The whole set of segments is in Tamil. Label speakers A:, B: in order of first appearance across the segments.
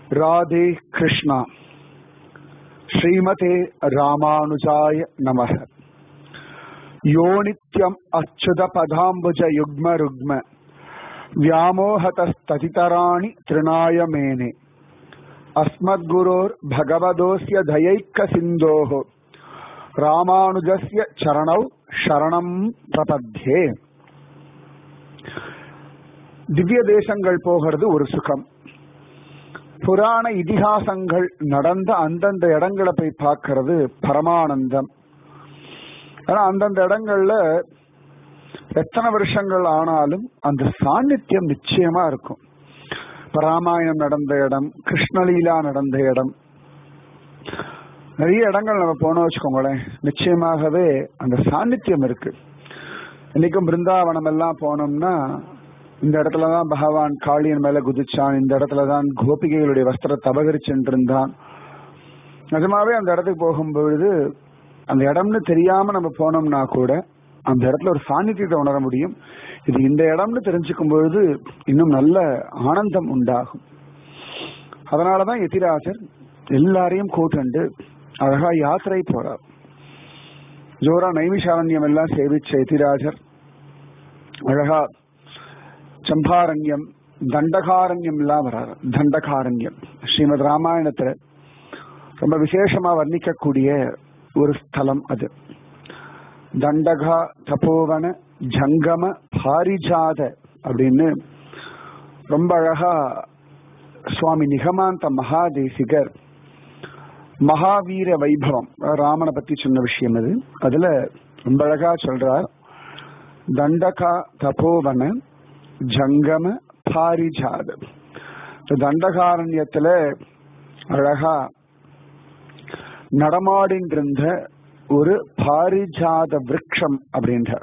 A: ராதே கிருஷ்ணா ஸ்ரீமதே ராமானுஜாய நமக யோ நித்யம் அச்சுத பதாம்புஜ யுக்ம ருக்ம व्यामोहतस्ततितराणि तृणाय मेने अस्मद्गुरोर् भगवदोऽस्य दयैकसिन्धोः ராமானுஜஸ்ய சரணௌ சரணம் பிரபத்யே திவ்ய தேசங்கள் போகிறது ஒரு சுகம் புராண இதிகாசங்கள் நடந்த அந்தந்த இடங்களை போய் பார்க்கறது பரமானந்தம் ஆனா அந்தந்த இடங்கள்ல எத்தனை வருஷங்கள் ஆனாலும் அந்த சாநித்தியம் நிச்சயமா இருக்கும் இப்ப ராமாயணம் நடந்த இடம் கிருஷ்ணலீலா நடந்த இடம் நிறைய இடங்கள் நம்ம போனோம் வச்சுக்கோங்களேன் நிச்சயமாகவே அந்த சாநித்தியம் இருக்கு இன்னைக்கும் பிருந்தாவனம் எல்லாம் போனோம்னா இந்த இடத்துலதான் பகவான் காளியன் மேல குதிச்சான் இந்த இடத்துலதான் கோபிகைகளுடைய வஸ்திரத்தை அபகரிச்சுட்டு இருந்தான் நிஜமாவே அந்த இடத்துக்கு போகும்பொழுது அந்த இடம்னு தெரியாம நம்ம போனோம்னா கூட அந்த இடத்துல ஒரு சாநித்தியத்தை உணர முடியும் இது இந்த இடம்னு தெரிஞ்சுக்கும் பொழுது இன்னும் நல்ல ஆனந்தம் உண்டாகும் அதனாலதான் எதிராஜர் எல்லாரையும் கூட்டண்டு அழகா யாத்திரை போறார் ஜோரா நைமிஷாரண்யம் எல்லாம் சேவிச்ச எதிராஜர் அழகா சம்பாரண்யம் தண்டகாரண்யம் எல்லாம் வராரு தண்டகாரண்யம் ஸ்ரீமத் ராமாயணத்துல ரொம்ப விசேஷமா வர்ணிக்கக்கூடிய ஒரு ஸ்தலம் அது தண்டகா தபோவன ஜங்கம பாரிஜாத அப்படின்னு ரொம்ப அழகா சுவாமி நிகமாந்த மகாதேசிகர் மகாவீர வைபவம் ராமனை பத்தி சொன்ன விஷயம் அது அதுல ரொம்ப அழகா சொல்றார் தண்டகா தபோவன ஜங்கம பாரிஜாத தண்டகாரண்யத்துல அழகா நடமாடின்றிருந்த ஒரு பாரிஜாத விரக்ஷம் அப்படின்றார்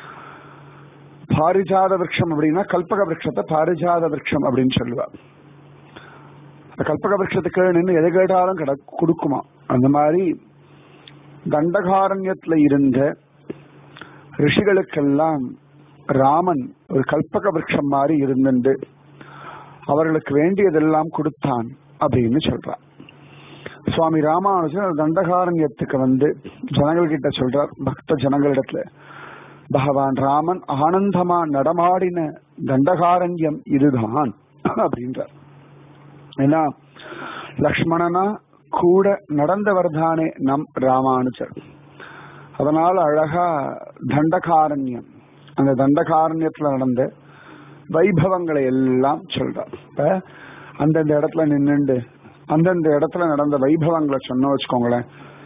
A: பாரிஜாத விரக்ஷம் அப்படின்னா கல்பக விரக்ஷத்தை பாரிஜாத விரக்ஷம் அப்படின்னு சொல்லுவார் கல்பக விரக்ஷத்துக்கு நின்று எதை கேட்டாலும் கிட கொடுக்குமா அந்த மாதிரி தண்டகாரண்யத்துல இருந்த ரிஷிகளுக்கெல்லாம் ராமன் ஒரு கல்பக விரக்ஷம் மாதிரி இருந்துண்டு அவர்களுக்கு வேண்டியதெல்லாம் கொடுத்தான் அப்படின்னு சொல்றான் சுவாமி ராமானுஜன் தண்டகாரண்யத்துக்கு வந்து ஜனங்கள்கிட்ட சொல்றார் பக்த ஜனங்களிடத்துல பகவான் ராமன் ஆனந்தமா நடமாடின தண்டகாரண்யம் இதுதான் அப்படின்றார் ஏன்னா லக்ஷ்மணனா கூட நடந்தவர் தானே நம் ராமானுஜர் அதனால அழகா தண்டகாரண்யம் அந்த தண்டகாரண்யத்துல நடந்த வைபவங்களை எல்லாம் சொல்றார் இப்ப அந்தந்த இடத்துல நின்றுண்டு அந்தந்த இடத்துல நடந்த வைபவங்களை சொன்ன வச்சுக்கோங்களேன்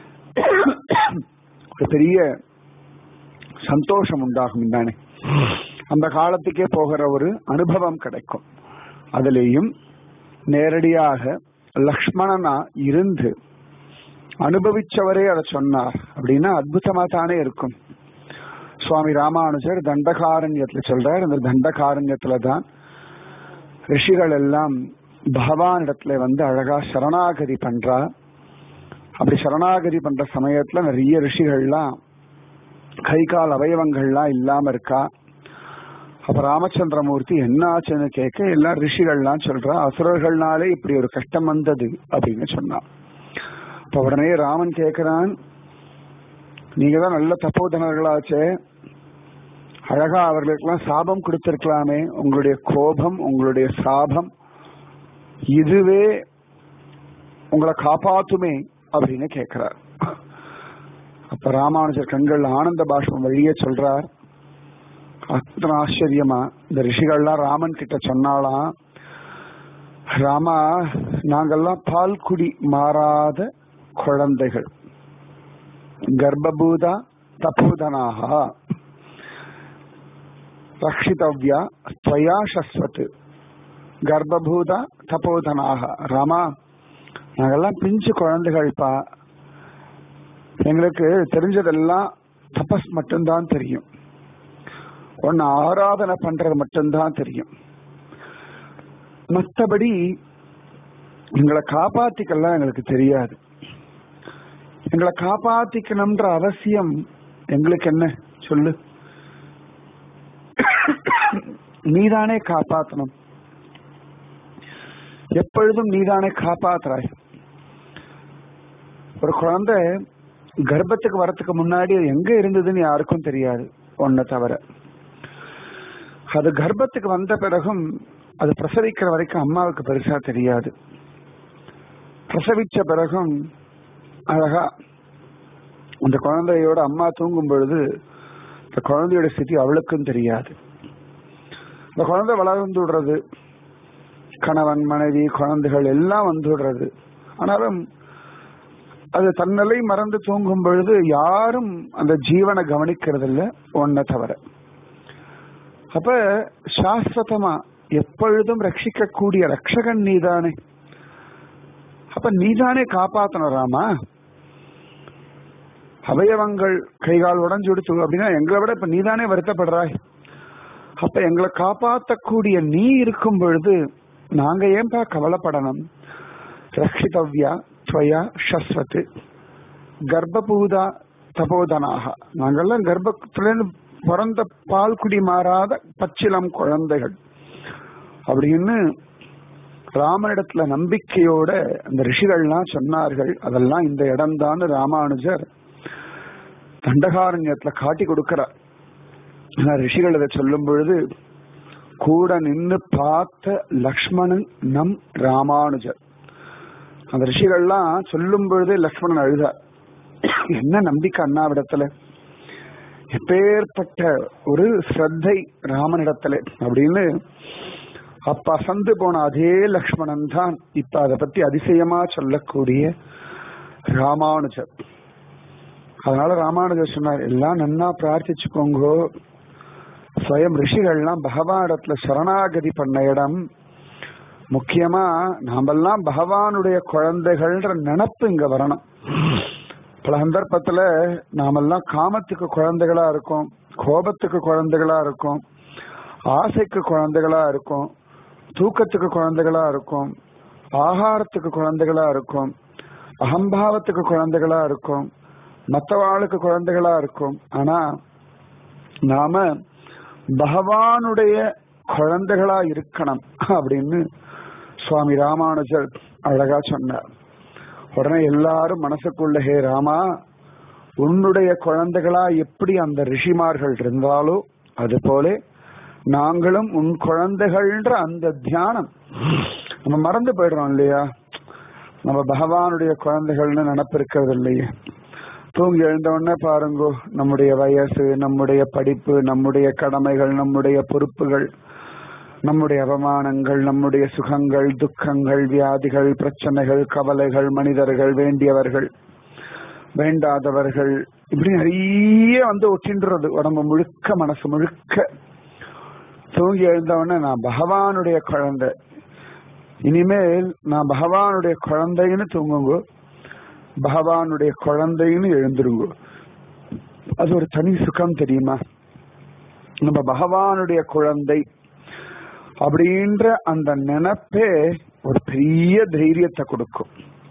A: ஒரு பெரிய சந்தோஷம் உண்டாகும் தானே அந்த காலத்துக்கே போகிற ஒரு அனுபவம் கிடைக்கும் அதுலேயும் நேரடியாக லக்ஷ்மணனா இருந்து அனுபவிச்சவரே அதை சொன்னார் அப்படின்னா அற்புதமா தானே இருக்கும் சுவாமி ராமானுஜர் தண்டகாரண்யத்துல சொல்றார் அந்த தண்டகாரண்யத்துல தான் ரிஷிகள் எல்லாம் பகவான் இடத்துல வந்து அழகா சரணாகதி பண்றா அப்படி சரணாகதி பண்ற சமயத்துல நிறைய ரிஷிகள்லாம் கை கால் அவயவங்கள்லாம் இல்லாம இருக்கா அப்ப ராமச்சந்திரமூர்த்தி என்ன ஆச்சுன்னு கேட்க எல்லா ரிஷிகள்லாம் சொல்றா அசுரர்கள்னாலே இப்படி ஒரு கஷ்டம் வந்தது அப்படின்னு சொன்னான் அப்ப உடனே ராமன் கேட்கிறான் நீங்க தான் நல்ல தப்போதனர்களாச்சே அழகா அவர்களுக்கெல்லாம் சாபம் கொடுத்திருக்கலாமே உங்களுடைய கோபம் உங்களுடைய சாபம் இதுவே உங்களை காப்பாத்துமே அப்படின்னு கேட்கிறார் அப்ப ராமானுஜர் கண்கள் ஆனந்த பாஷ்பம் வழியே சொல்றார் அத்தனை ஆச்சரியமா இந்த ரிஷிகள்லாம் ராமன் கிட்ட சொன்னாலாம் ராமா நாங்கெல்லாம் பால் குடி மாறாத குழந்தைகள் கர்ப்பபூதா தபோதனாக ரக்ஷிதவ்யா ஸ்வயா சஸ்வத் கர்ப்பபூதா தபோதனாக ராமா நாங்கெல்லாம் பிஞ்சு குழந்தைகள்ப்பா எங்களுக்கு தெரிஞ்சதெல்லாம் தபஸ் மட்டும்தான் தெரியும் ஒன்னு ஆராதனை பண்றது மட்டும்தான் தெரியும் மற்றபடி எங்களை காப்பாத்திக்கலாம் எங்களுக்கு தெரியாது எங்களை காப்பாத்திக்கணும்ன்ற அவசியம் எங்களுக்கு என்ன சொல்லு நீதானே காப்பாத்தணும் எப்பொழுதும் நீதானே காப்பாத்துறாய் ஒரு குழந்தை கர்ப்பத்துக்கு வரத்துக்கு முன்னாடி எங்க இருந்ததுன்னு யாருக்கும் தெரியாது ஒன்ன தவிர அது கர்ப்பத்துக்கு வந்த பிறகும் அது பிரசவிக்கிற வரைக்கும் அம்மாவுக்கு பெருசா தெரியாது பிரசவிச்ச பிறகும் அழகா அந்த குழந்தையோட அம்மா தூங்கும் பொழுது இந்த குழந்தையோட ஸ்திதி அவளுக்கும் தெரியாது இந்த குழந்தை வளர்ந்து விடுறது கணவன் மனைவி குழந்தைகள் எல்லாம் வந்து விடுறது ஆனாலும் அது தன்னலை மறந்து தூங்கும் பொழுது யாரும் அந்த ஜீவனை கவனிக்கிறது இல்ல ஒன்ன தவிர அப்ப சாஸ்வதமா எப்பொழுதும் ரட்சிக்கக்கூடிய ரட்சகன் நீதானே அப்ப நீதானே காப்பாத்தணும் ராமா அவயவங்கள் கைகால் உடஞ்சு கொடுத்து அப்படின்னா எங்களை விட இப்ப நீதானே வருத்தப்படுறாய் அப்ப எங்களை காப்பாத்தக்கூடிய நீ இருக்கும் பொழுது நாங்க ஏன்பா கவலைப்படணும் ரட்சிதவ்யா ஸ்வயா ஷஸ்வத் கர்ப்பபூதா தபோதனாக நாங்கெல்லாம் கர்ப்பத்திலிருந்து பிறந்த பால் குடி மாறாத பச்சிலம் குழந்தைகள் அப்படின்னு ராமனிடத்துல நம்பிக்கையோட அந்த ரிஷிகள்லாம் சொன்னார்கள் அதெல்லாம் இந்த இடம்தான் ராமானுஜர் தண்டகாரண்யத்துல காட்டி கொடுக்கிறார் ஆனா ரிஷிகள் இதை சொல்லும் பொழுது கூட நின்னு பார்த்த லக்ஷ்மணன் நம் ராமானுஜர் அந்த ரிஷிகள்லாம் சொல்லும் பொழுதே லக்ஷ்மணன் அழுதார் என்ன நம்பிக்கை அண்ணாவிடத்துல எப்பேற்பட்ட ஒரு ஸ்ரத்தை ராமனிடத்துல அப்படின்னு அப்ப அசந்து போன அதே லக்ஷ்மணன் தான் இப்ப அதை பத்தி அதிசயமா சொல்லக்கூடிய ராமானுஜர் அதனால ராமானுஜர் சொன்னார் எல்லாம் நன்னா பிரார்த்திச்சுக்கோங்கோ ஸ்வயம் ரிஷிகள்லாம் பகவானிடத்துல சரணாகதி பண்ண இடம் முக்கியமா நாமெல்லாம் பகவானுடைய குழந்தைகள்ன்ற நினப்பு இங்க வரணும் பல சந்தர்ப்பத்துல நாமெல்லாம் காமத்துக்கு குழந்தைகளா இருக்கோம் கோபத்துக்கு குழந்தைகளா இருக்கும் ஆசைக்கு குழந்தைகளா இருக்கும் தூக்கத்துக்கு குழந்தைகளா இருக்கும் ஆகாரத்துக்கு குழந்தைகளா இருக்கும் அகம்பாவத்துக்கு குழந்தைகளா இருக்கும் மற்றவாளுக்கு குழந்தைகளா இருக்கும் ஆனா நாம பகவானுடைய குழந்தைகளா இருக்கணும் அப்படின்னு சுவாமி ராமானுஜர் அழகா சொன்னார் உடனே எல்லாரும் மனசுக்குள்ள ஹே ராமா உன்னுடைய குழந்தைகளா எப்படி அந்த ரிஷிமார்கள் இருந்தாலோ அது போல நாங்களும் உன் குழந்தைகள்ன்ற அந்த தியானம் நம்ம மறந்து போயிடுறோம் இல்லையா நம்ம பகவானுடைய குழந்தைகள்னு நினப்பிருக்கிறது இல்லையே தூங்கி எழுந்த உடனே பாருங்கோ நம்முடைய வயசு நம்முடைய படிப்பு நம்முடைய கடமைகள் நம்முடைய பொறுப்புகள் நம்முடைய அவமானங்கள் நம்முடைய சுகங்கள் துக்கங்கள் வியாதிகள் பிரச்சனைகள் கவலைகள் மனிதர்கள் வேண்டியவர்கள் வேண்டாதவர்கள் இப்படி நிறைய வந்து ஒட்டின்றது உடம்பு முழுக்க மனசு முழுக்க தூங்கி எழுந்தவொடனே நான் பகவானுடைய குழந்தை இனிமேல் நான் பகவானுடைய குழந்தைன்னு தூங்குங்க பகவானுடைய குழந்தைன்னு எழுந்துருங்க அது ஒரு தனி சுகம் தெரியுமா நம்ம பகவானுடைய குழந்தை அப்படின்ற அந்த நினைப்பே ஒரு பெரிய தைரியத்தை கொடுக்கும்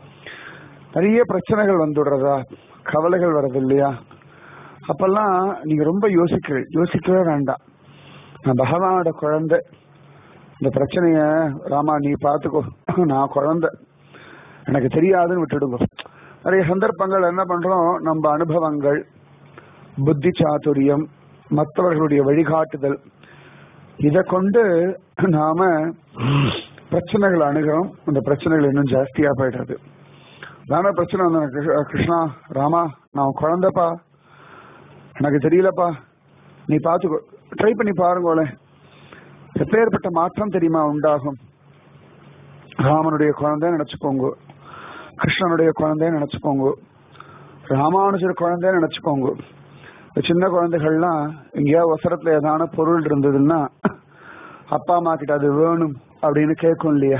A: நிறைய பிரச்சனைகள் வந்துடுறதா கவலைகள் வர்றது இல்லையா அப்பெல்லாம் நீங்க ரொம்ப யோசிக்க யோசிக்கவே வேண்டாம் நான் பகவானோட குழந்தை இந்த பிரச்சனைய ராமா நீ பாத்துக்கோ நான் குழந்தை எனக்கு தெரியாதுன்னு விட்டுடுங்க நிறைய சந்தர்ப்பங்கள் என்ன பண்றோம் நம்ம அனுபவங்கள் புத்தி சாதுரியம் மற்றவர்களுடைய வழிகாட்டுதல் இதை கொண்டு நாம பிரச்சனைகள் அணுகிறோம் அந்த பிரச்சனைகள் இன்னும் ஜாஸ்தியா போயிடுறது தானே பிரச்சனை வந்து கிருஷ்ணா- கிருஷ்ணா ராமா நான் குழந்தைப்பா எனக்கு தெரியலப்பா நீ பார்த்துக்கோ ட்ரை பண்ணி பாருங்களேன் எப்பேற்பட்ட மாற்றம் தெரியுமா உண்டாகும் ராமனுடைய குழந்தைன்னு நினைச்சுக்கோங்க கிருஷ்ணனுடைய குழந்தைன்னு நினைச்சுக்கோங்க ராமானுஜர் குழந்தைன்னு நினைச்சுக்கோங்க இந்த சின்ன குழந்தைகள்லாம் எங்கேயாவது அவசரத்துல ஏதான பொருள் இருந்ததுன்னா அப்பா அம்மா கிட்ட அது வேணும் அப்படின்னு கேட்கும் இல்லையா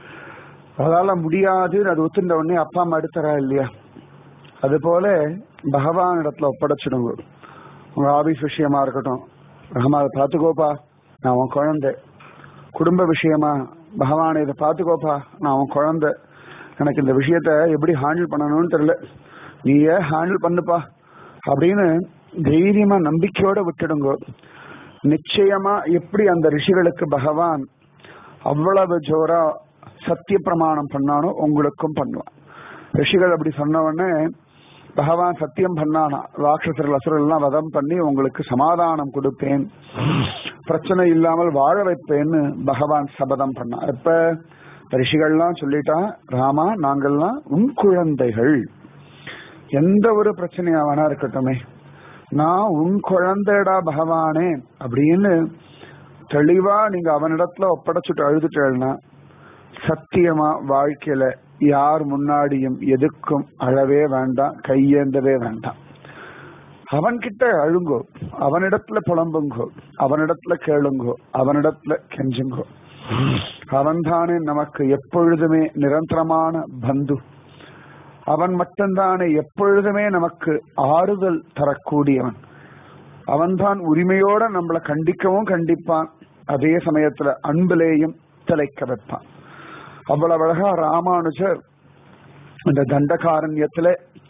A: அதால முடியாதுன்னு அது ஒத்துண்ட உடனே அப்பா அம்மா எடுத்துறா இல்லையா அது போல பகவான் இடத்துல ஒப்படைச்சிடுங்க உங்க ஆபீஸ் விஷயமா இருக்கட்டும் ராமா அதை பார்த்துக்கோப்பா நான் உன் குழந்தை குடும்ப விஷயமா பகவானை இதை பார்த்துக்கோப்பா நான் உன் குழந்தை எனக்கு இந்த விஷயத்த எப்படி ஹேண்டில் பண்ணணும்னு தெரியல நீயே ஹேண்டில் பண்ணுப்பா அப்படின்னு தைரியமா நம்பிக்கையோட விட்டுடுங்க நிச்சயமா எப்படி அந்த ரிஷிகளுக்கு பகவான் அவ்வளவு ஜோரா சத்திய பிரமாணம் பண்ணானோ உங்களுக்கும் பண்ணுவான் ரிஷிகள் அப்படி சொன்ன உடனே பகவான் சத்தியம் பண்ணானா ராட்சசர்கள் அசுரர்கள் எல்லாம் வதம் பண்ணி உங்களுக்கு சமாதானம் கொடுப்பேன் பிரச்சனை இல்லாமல் வாழ வைப்பேன்னு பகவான் சபதம் பண்ணான் இப்ப ரிஷிகள்லாம் சொல்லிட்டா ராமா நாங்கள்லாம் உன் குழந்தைகள் எந்த ஒரு பிரச்சனையா வேணா இருக்கட்டுமே நான் உன் குழந்தைடா பகவானே அப்படின்னு தெளிவா நீங்க அவனிடத்துல ஒப்படைச்சுட்டு அழுதுட்டேன்னா சத்தியமா வாழ்க்கையில யார் முன்னாடியும் எதுக்கும் அழவே வேண்டாம் கையேந்தவே வேண்டாம் அவன்கிட்ட அழுங்கோ அவனிடத்துல புலம்புங்கோ அவனிடத்துல கேளுங்கோ அவனிடத்துல கெஞ்சுங்கோ அவன்தானே நமக்கு எப்பொழுதுமே நிரந்தரமான பந்து அவன் மட்டும்தானே எப்பொழுதுமே நமக்கு ஆறுதல் தரக்கூடியவன் அவன்தான் உரிமையோட நம்மளை கண்டிக்கவும் கண்டிப்பான் அதே சமயத்துல அன்பிலேயும் திளைக்க வைப்பான் அவ்வளவு அழகா ராமானுஜர் இந்த தண்டகாரண்யத்துல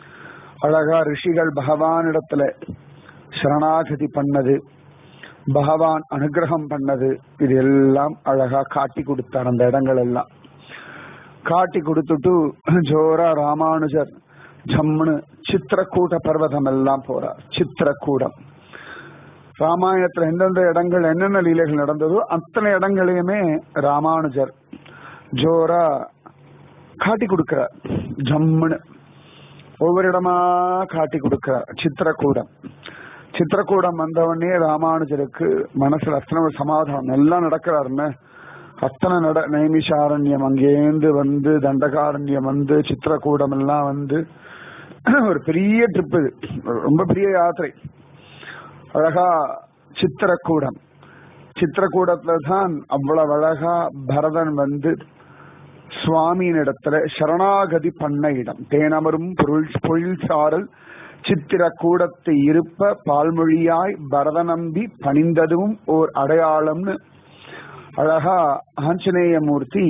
A: அழகா ரிஷிகள் பகவானிடத்துல சரணாகதி பண்ணது பகவான் அனுகிரகம் பண்ணது இது எல்லாம் அழகா காட்டி கொடுத்தார் அந்த இடங்கள் எல்லாம் காட்டி கொடுத்துட்டு ஜோரா ராமானுஜர் ஜம்முன்னு சித்திரக்கூட பர்வதம் எல்லாம் போறார் சித்திரக்கூடம் ராமாயணத்துல எந்தெந்த இடங்கள் என்னென்ன லீலைகள் நடந்ததோ அத்தனை இடங்களையுமே ராமானுஜர் ஜோரா காட்டி கொடுக்கிறார் ஜம்முன்னு ஒவ்வொரு இடமா காட்டி கொடுக்கிறார் சித்திரக்கூடம் சித்திரக்கூடம் வந்தவொடனே ராமானுஜருக்கு மனசுல அத்தனை ஒரு சமாதானம் எல்லாம் நடக்கிறாருன்னு அத்தனை நட நைமிஷாரண்யம் அங்கேருந்து வந்து தண்டகாரண்யம் வந்து சித்திரக்கூடம் எல்லாம் வந்து ஒரு பெரிய ட்ரிப் இது ரொம்ப பெரிய யாத்திரை அழகா சித்திரக்கூடம் சித்திரக்கூடத்துல தான் அவ்வளவு அழகா பரதன் வந்து சுவாமியின் இடத்துல சரணாகதி பண்ண இடம் தேனமரும் பொருள் பொழில் சாரல் சித்திர கூடத்தை இருப்ப பால்மொழியாய் பரதநம்பி பணிந்ததும் ஓர் அடையாளம்னு அழகா ஆஞ்சநேய மூர்த்தி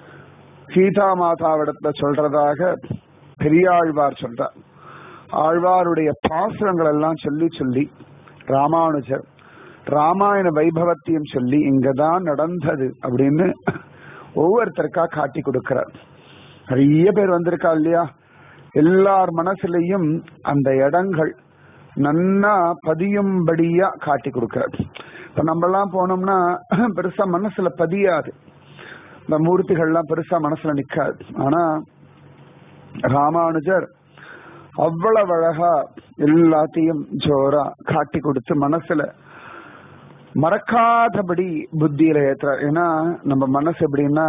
A: சீதா மாதாவிடத்துல சொல்றதாக பெரியாழ்வார் சொல்றார் ஆழ்வாருடைய பாசுரங்கள் எல்லாம் சொல்லி சொல்லி ராமானுஜர் ராமாயண வைபவத்தையும் சொல்லி இங்கதான் நடந்தது அப்படின்னு ஒவ்வொருத்தருக்கா காட்டி கொடுக்கிறார் நிறைய பேர் வந்திருக்கா இல்லையா எல்லார் மனசுலையும் அந்த இடங்கள் நன்னா பதியும்படியா காட்டி கொடுக்கிறார் இப்ப நம்ம எல்லாம் போனோம்னா பெருசா மனசுல பதியாது இந்த மூர்த்திகள்லாம் பெருசா மனசுல நிக்காது ஆனா ராமானுஜர் அவ்வளவு அழகா எல்லாத்தையும் ஜோரா காட்டி கொடுத்து மனசுல மறக்காதபடி புத்தியில ஏத்துறார் ஏன்னா நம்ம மனசு எப்படின்னா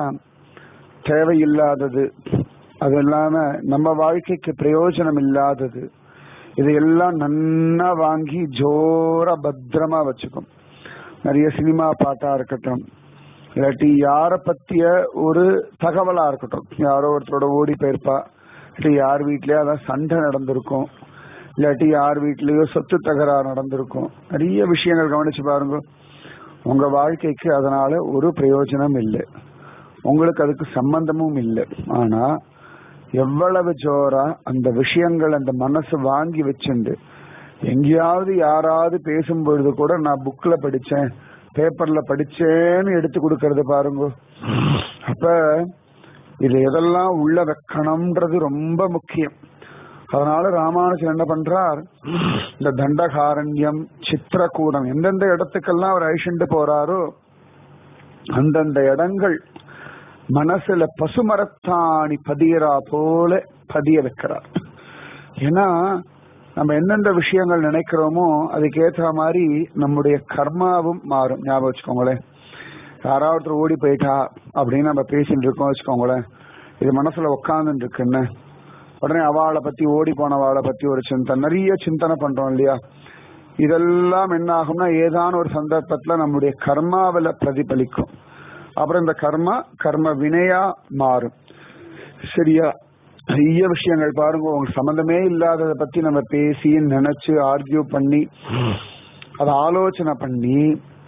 A: தேவையில்லாதது அது இல்லாம நம்ம வாழ்க்கைக்கு பிரயோஜனம் இல்லாதது இதையெல்லாம் நன்னா வாங்கி ஜோரா பத்திரமா வச்சுக்கும் நிறைய சினிமா பாட்டா இருக்கட்டும் இல்லாட்டி யார பத்திய ஒரு தகவலா இருக்கட்டும் யாரோ ஒருத்தரோட ஓடி போயிருப்பா இல்லாட்டி யார் வீட்லயோ அதான் சண்டை நடந்திருக்கும் இல்லாட்டி யார் வீட்லயோ சொத்து தகராறு நடந்திருக்கும் நிறைய விஷயங்கள் கவனிச்சு பாருங்க உங்க வாழ்க்கைக்கு அதனால ஒரு பிரயோஜனம் இல்லை உங்களுக்கு அதுக்கு சம்பந்தமும் இல்லை ஆனா எவ்வளவு ஜோரா அந்த விஷயங்கள் அந்த மனசு வாங்கி வச்சுண்டு எங்கேயாவது யாராவது பேசும்பொழுது கூட நான் புக்ல படிச்சேன் பேப்பர்ல படிச்சேன்னு எடுத்து கொடுக்கறது பாருங்க அப்ப இது எதெல்லாம் உள்ள வைக்கணும்ன்றது ரொம்ப முக்கியம் அதனால ராமானுஜன் என்ன பண்றார் இந்த தண்டகாரண்யம் சித்திரக்கூடம் எந்தெந்த இடத்துக்கெல்லாம் அவர் அழிச்சுட்டு போறாரோ அந்தந்த இடங்கள் மனசுல பசுமரத்தாணி பதியறா போல பதிய வைக்கிறார் ஏன்னா நம்ம எந்தெந்த விஷயங்கள் நினைக்கிறோமோ அதுக்கேற்ற மாதிரி நம்முடைய கர்மாவும் மாறும் ஞாபகம் வச்சுக்கோங்களேன் யாராவது ஓடி போயிட்டா அப்படின்னு நம்ம பேசிட்டு இருக்கோம் வச்சுக்கோங்களேன் இது மனசுல உட்காந்துட்டு இருக்குன்னு உடனே அவளை பத்தி ஓடி போனவாளை பத்தி ஒரு சிந்தனை நிறைய சிந்தனை பண்றோம் இல்லையா இதெல்லாம் என்ன ஆகும்னா ஏதான ஒரு சந்தர்ப்பத்துல நம்முடைய கர்மாவில பிரதிபலிக்கும் அப்புறம் இந்த கர்மா கர்ம வினையா மாறும் சரியா நிறைய விஷயங்கள் பாருங்க உங்களுக்கு சம்பந்தமே இல்லாததை பத்தி நம்ம பேசி நினைச்சு ஆர்கியூ பண்ணி அதை ஆலோசனை பண்ணி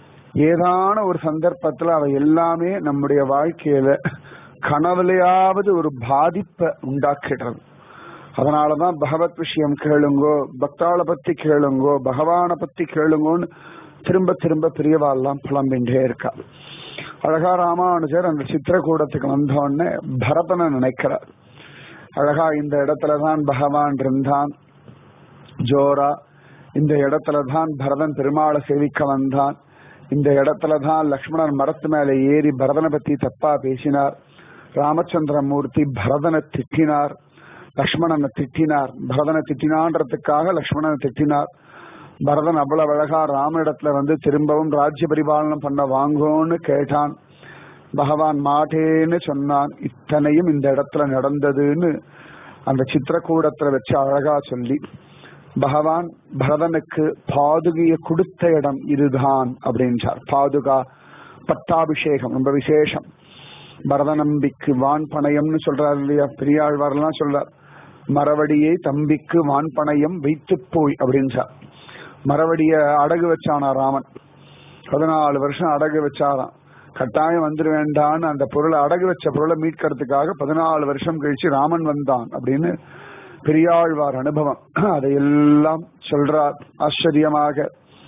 A: ஏதான ஒரு சந்தர்ப்பத்துல அவை எல்லாமே நம்முடைய வாழ்க்கையில கனவுலையாவது ஒரு பாதிப்பை உண்டாக்கிடுறது அதனாலதான் பகவத் விஷயம் கேளுங்கோ பக்தாளை பத்தி கேளுங்கோ பகவானை பத்தி கேளுங்கோன்னு திரும்ப திரும்ப பெரியவாள்லாம் புலம்பின்றே இருக்கா அழகா ராமானுஜர் அந்த சித்திரக்கூடத்துக்கு வந்தோடனே பரதனை நினைக்கிறார் அழகா இந்த இடத்துலதான் பகவான் இருந்தான் ஜோரா இந்த இடத்துலதான் பரதன் பெருமாளை சேவிக்க வந்தான் இந்த இடத்துலதான் லக்ஷ்மணன் மரத்து மேல ஏறி பரதனை பத்தி தப்பா பேசினார் ராமச்சந்திரமூர்த்தி பரதனை திட்டினார் லக்ஷ்மணனை திட்டினார் பரதனை திட்டினான்றதுக்காக லக்ஷ்மணனை திட்டினார் பரதன் அவ்வளவு அழகா ராமனிடத்துல வந்து திரும்பவும் ராஜ்ய பரிபாலனம் பண்ண வாங்கோன்னு கேட்டான் பகவான் மாட்டேன்னு சொன்னான் இத்தனையும் இந்த இடத்துல நடந்ததுன்னு அந்த சித்திரக்கூடத்துல வச்சு அழகா சொல்லி பகவான் பரதனுக்கு பாதுகையை கொடுத்த இடம் இதுதான் அப்படின்றார் பாதுகா பட்டாபிஷேகம் ரொம்ப விசேஷம் பரதநம்பிக்கு வான் பணயம்னு சொல்றாரு இல்லையா பெரியாழ்வார்லாம் சொல்றார் மரவடியை தம்பிக்கு வான் பணயம் வைத்து போய் அப்படின்றார் மரவடிய அடகு வச்சானா ராமன் பதினாலு வருஷம் அடகு வச்சாராம் கட்டாயம் வந்துட வேண்டான்னு அந்த பொருளை அடகு வச்ச பொருளை மீட்கிறதுக்காக பதினாலு வருஷம் கழிச்சு ராமன் வந்தான் அப்படின்னு பெரியாழ்வார் அனுபவம் அதையெல்லாம் சொல்றார் ஆச்சரியமாக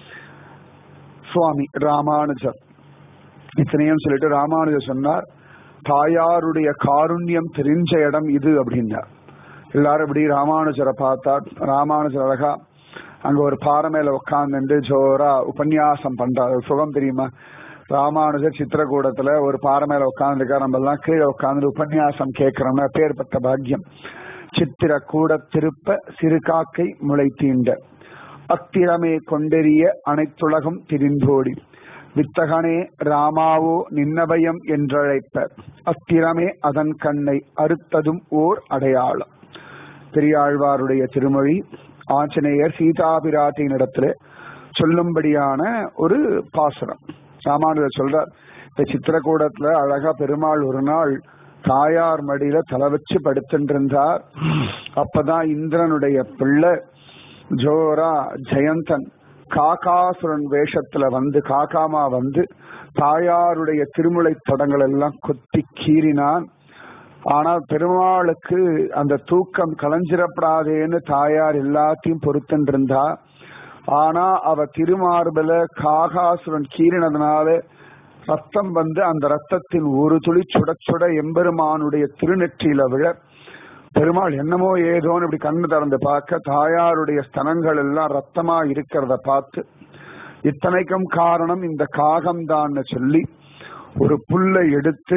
A: சுவாமி ராமானுஜர் இத்தனையும் சொல்லிட்டு ராமானுஜர் சொன்னார் தாயாருடைய காருண்யம் தெரிஞ்ச இடம் இது அப்படின்னார் எல்லாரும் இப்படி ராமானுஜரை பார்த்தா ராமானுஜர் அழகா அங்க ஒரு பாறை மேல உட்காந்துட்டு ஜோரா உபன்யாசம் பண்றாரு சுகம் தெரியுமா ராமானுஜர் சித்திரக்கூடத்துல ஒரு பாறை மேல உட்காந்துருக்கா நம்ம எல்லாம் கீழே உட்காந்து உபன்யாசம் கேட்கிறோம்னா பேர்பட்ட பாக்கியம் சித்திர கூட திருப்ப சிறுகாக்கை முளை தீண்ட அத்திரமே கொண்டெறிய அனைத்துலகம் திரிந்தோடி வித்தகனே ராமாவோ நின்னபயம் என்றழைப்ப அத்திரமே அதன் கண்ணை அறுத்ததும் ஓர் அடையாளம் பெரியாழ்வாருடைய திருமொழி ஆஞ்சநேயர் சீதாபிராட்டியினிடத்துல சொல்லும்படியான ஒரு பாசுரம் ராமானுஜர் சொல்றார் இந்த சித்திரக்கூடத்துல அழகா பெருமாள் ஒரு நாள் தாயார் மடியில தலை வச்சு படுத்துட்டு இருந்தார் அப்பதான் இந்திரனுடைய பிள்ளை ஜோரா ஜெயந்தன் காகாசுரன் வேஷத்துல வந்து காக்காமா வந்து தாயாருடைய திருமுலை தடங்கள் எல்லாம் கொத்தி கீறினான் ஆனால் பெருமாளுக்கு அந்த தூக்கம் கலைஞ்சிடப்படாதேன்னு தாயார் எல்லாத்தையும் பொறுத்துட்டு இருந்தா ஆனா அவ திருமார்பல காகாசுரன் கீறினதுனால ரத்தம் வந்து அந்த ரத்தத்தின் ஒரு துளி சுட சுட எம்பெருமானுடைய திருநெற்றியில விழ பெருமாள் என்னமோ ஏதோன்னு இப்படி கண்ணு திறந்து பார்க்க தாயாருடைய ஸ்தனங்கள் எல்லாம் ரத்தமா இருக்கிறத பார்த்து இத்தனைக்கும் காரணம் இந்த காகம்தான்னு சொல்லி ஒரு புல்லை எடுத்து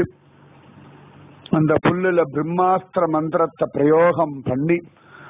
A: அந்த புல்லுல பிரம்மாஸ்திர மந்திரத்தை பிரயோகம் பண்ணி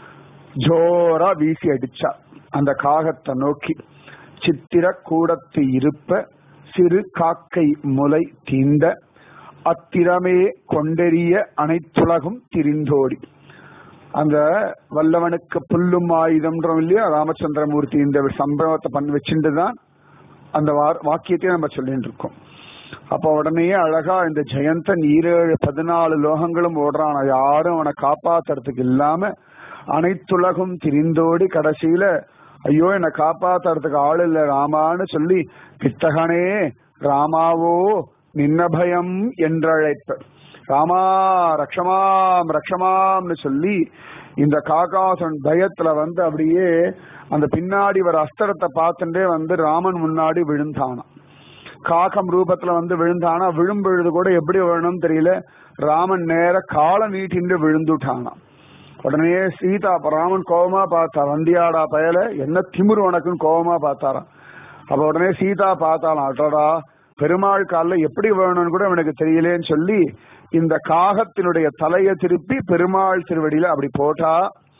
A: ஜோரா வீசி அடிச்சா அந்த காகத்தை நோக்கி சித்திர கூடத்து இருப்ப சிறு காக்கை முலை தீந்த அத்திரமே கொண்டெறிய அனைத்துலகும் திரிந்தோடி அந்த வல்லவனுக்கு புல்லும் ஆயுதம்ன்றோம் இல்லையா ராமச்சந்திரமூர்த்தி இந்த சம்பவத்தை பண்ணி வச்சுட்டு தான் அந்த வாக்கியத்தை நம்ம சொல்லிட்டு இருக்கோம் அப்ப உடனே அழகா இந்த ஜெயந்தன் ஈரேழு பதினாலு லோகங்களும் ஓடுறான் யாரும் அவனை காப்பாத்துறதுக்கு இல்லாம அனைத்துலகும் திரிந்தோடி கடைசியில ஐயோ என்னை காப்பாத்துறதுக்கு ஆள் இல்ல ராமான்னு சொல்லி பித்தகனே ராமாவோ நின்னபயம் என்றழைப்ப ராமா ரக்ஷமாம் ரக்ஷமாம்னு சொல்லி இந்த காகாசன் பயத்துல வந்து அப்படியே அந்த பின்னாடி வர அஸ்திரத்தை பார்த்துட்டே வந்து ராமன் முன்னாடி விழுந்தானான் காகம் ரூபத்துல வந்து விழுந்தானா விழும்பொழுது கூட எப்படி விழணும் தெரியல ராமன் நேர காலை நீட்டின்று விழுந்துட்டானான் உடனே சீதா அப்ப ராமன் கோபமா பார்த்தா வந்தியாடா பயல என்ன திமிரு உனக்குன்னு கோபமா பார்த்தாராம் அப்ப உடனே சீதா பார்த்தாலாம் அடடா பெருமாள் காலில் எப்படி வேணும்னு கூட எனக்கு தெரியலேன்னு சொல்லி இந்த காகத்தினுடைய தலையை திருப்பி பெருமாள் திருவடியில அப்படி போட்டா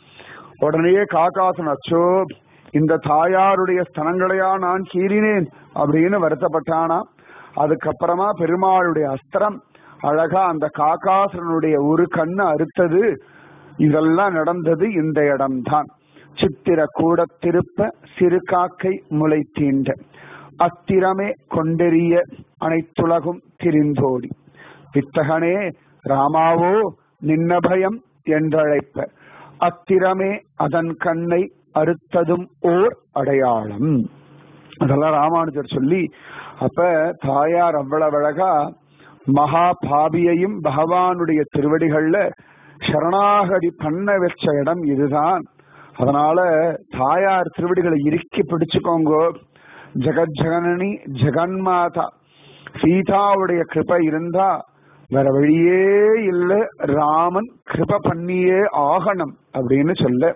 A: உடனே காக்காசன் அச்சோ இந்த தாயாருடைய ஸ்தனங்களையா நான் கீறினேன் அப்படின்னு வருத்தப்பட்டானா அதுக்கப்புறமா பெருமாளுடைய அஸ்திரம் அழகா அந்த காக்காசுரனுடைய ஒரு கண்ணு அறுத்தது இதெல்லாம் நடந்தது இந்த இடம்தான் சித்திர கூட திருப்ப சிறு காக்கை முளை தீண்ட அத்திரமே கொண்டெறிய அனைத்துலகும் திரிந்தோடி வித்தகனே ராமாவோ நின்னபயம் என்றழைப்ப அத்திரமே அதன் கண்ணை அறுத்ததும் ஓர் அடையாளம் அதெல்லாம் ராமானுஜர் சொல்லி அப்ப தாயார் அவ்வளவு அழகா மகா பாபியையும் பகவானுடைய திருவடிகள்ல சரணாகதி பண்ண வச்ச இடம் இதுதான் அதனால தாயார் திருவடிகளை இறுக்கி பிடிச்சுக்கோங்க ஜெகஜனனி ஜெகன்மாதா சீதாவுடைய கிருபை இருந்தா வேற வழியே இல்ல ராமன் கிருப பண்ணியே ஆகணும் அப்படின்னு சொல்ல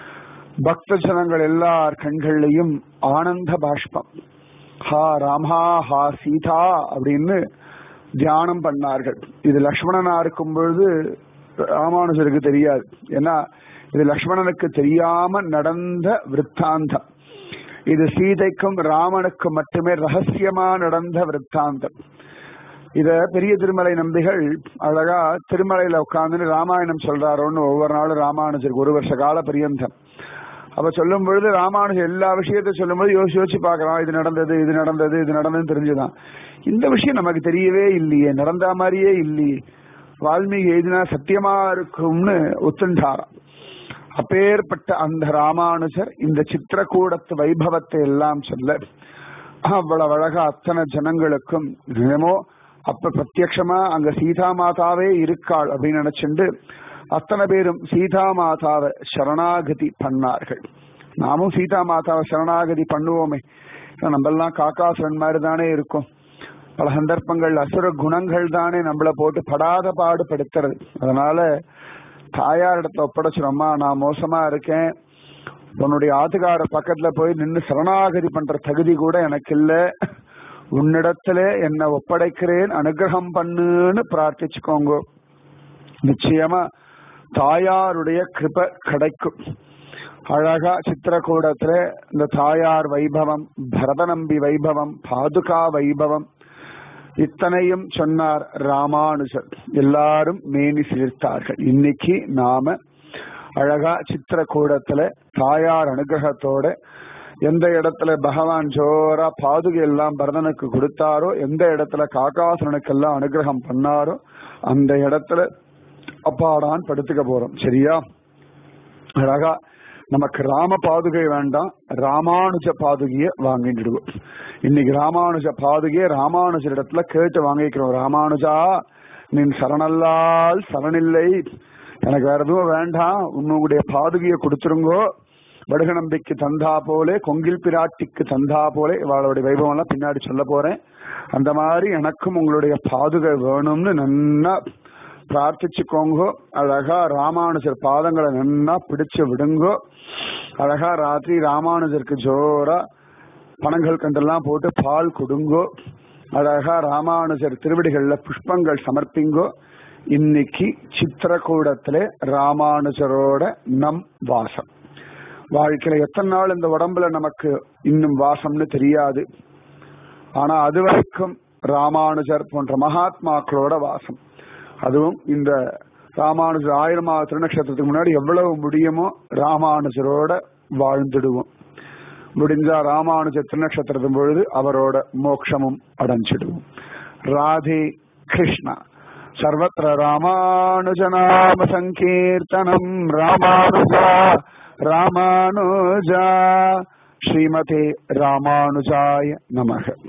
A: பக்த ஜனங்கள் எல்லார் கண்கள்லையும் ஆனந்த பாஷ்பம் ஹா ராமா ஹா சீதா அப்படின்னு தியானம் பண்ணார்கள் இது லக்ஷ்மணனா இருக்கும் பொழுது ராமானுஜருக்கு தெரியாது ஏன்னா இது லக்ஷ்மணனுக்கு தெரியாம நடந்த விற்த்தாந்தம் இது சீதைக்கும் ராமனுக்கும் மட்டுமே ரகசியமா நடந்த விற்த்தாந்தம் இத பெரிய திருமலை நம்பிகள் அழகா திருமலையில உட்கார்ந்து ராமாயணம் சொல்றாரோன்னு ஒவ்வொரு நாளும் ராமானுஜருக்கு ஒரு வருஷ கால பரியந்தம் அப்ப சொல்லும் பொழுது ராமானுஜர் எல்லா விஷயத்தையும் சொல்லும்போது யோசிச்சு யோசிச்சு பார்க்கலாம் இது நடந்தது இது நடந்தது இது நடந்ததுன்னு தெரிஞ்சுதான் இந்த விஷயம் நமக்கு தெரியவே இல்லையே நடந்த மாதிரியே இல்லையே வால்மீகி எழுதினா சத்தியமா இருக்கும்னு ஒத்துண்டாராம் அப்பேற்பட்ட அந்த ராமானுஜர் இந்த சித்திரக்கூடத்து வைபவத்தை எல்லாம் சொல்ல அவ்வளவு அழகா அத்தனை ஜனங்களுக்கும் என்னமோ அப்ப பிரத்யக்ஷமா அங்க சீதா மாதாவே இருக்காள் அப்படின்னு நினைச்சுண்டு அத்தனை பேரும் சீதா மாதாவை சரணாகதி பண்ணார்கள் நாமும் சீதா மாதாவை சரணாகதி பண்ணுவோமே நம்ம எல்லாம் காக்காசுரன் மாதிரி தானே இருக்கும் பல சந்தர்ப்பங்கள் அசுர குணங்கள் தானே நம்மள போட்டு படாத பாடு படுத்துறது அதனால தாயார் இடத்துல ஒப்படைச்சிரோம்மா நான் மோசமா இருக்கேன் உன்னுடைய ஆத்துக்கார பக்கத்துல போய் நின்று சரணாகதி பண்ற தகுதி கூட எனக்கு இல்ல உன்னிடத்துல என்ன ஒப்படைக்கிறேன் அனுகிரகம் பண்ணுன்னு பிரார்த்திச்சுக்கோங்க நிச்சயமா தாயாருடைய கிருப கிடைக்கும் அழகா சித்திரக்கூடத்துல இந்த தாயார் வைபவம் பரதநம்பி வைபவம் பாதுகா வைபவம் இத்தனையும் சொன்னார் ராமானுஜர் எல்லாரும் மேனி சிலிர்த்தார்கள் இன்னைக்கு நாம அழகா சித்திரக்கூடத்துல தாயார் அனுகிரகத்தோட எந்த இடத்துல பகவான் ஜோரா பாதுகை எல்லாம் பரதனுக்கு கொடுத்தாரோ எந்த இடத்துல காக்காசுரனுக்கு எல்லாம் அனுகிரகம் பண்ணாரோ அந்த இடத்துல அப்பாடான் படுத்துக்க போறோம் சரியா அழகா நமக்கு ராம பாதுகை வேண்டாம் ராமானுஜ பாதுகைய வாங்கிடுவோம் இன்னைக்கு ராமானுஜ பாதுகைய ராமானுஜர் இடத்துல கேட்டு வாங்கிக்கிறோம் ராமானுஜா நின் சரணல்லால் சரணில்லை எனக்கு வேற எதுவும் வேண்டாம் உன்னுடைய பாதுகையை கொடுத்துருங்கோ வடுகநம்பிக்கு தந்தா போலே கொங்கில் பிராட்டிக்கு தந்தா போலே இவளுடைய வைபவம் எல்லாம் பின்னாடி சொல்ல போறேன் அந்த மாதிரி எனக்கும் உங்களுடைய பாதுகை வேணும்னு நன்னா பிரார்த்திச்சுக்கோங்கோ அழகா ராமானுஜர் பாதங்களை நன்னா பிடிச்சு விடுங்கோ அழகா ராத்திரி ராமானுஜருக்கு ஜோரா பணங்கள் கண்டெல்லாம் போட்டு பால் கொடுங்கோ அழகா ராமானுஜர் திருவடிகள்ல புஷ்பங்கள் சமர்ப்பிங்கோ இன்னைக்கு சித்திரக்கூடத்திலே ராமானுஜரோட நம் வாசம் வாழ்க்கையில எத்தனை நாள் இந்த உடம்புல நமக்கு இன்னும் வாசம்னு தெரியாது ஆனா அது வரைக்கும் ராமானுஜர் போன்ற மகாத்மாக்களோட வாசம் அதுவும் இந்த ராமானுஜர் ஆயிரமாவது திருநக்ஷத்திரத்துக்கு முன்னாடி எவ்வளவு முடியுமோ ராமானுஜரோட வாழ்ந்துடுவோம் முடிஞ்சா ராமானுஜர் திருநக்ஷத்திரத்தின் பொழுது அவரோட மோட்சமும் அடைஞ்சிடுவோம் ராதே கிருஷ்ணா சர்வத்திர ராமானுஜநாம சங்கீர்த்தனம் ராமானுஜா ராமானுஜா ஸ்ரீமதே ராமானுஜாய நமக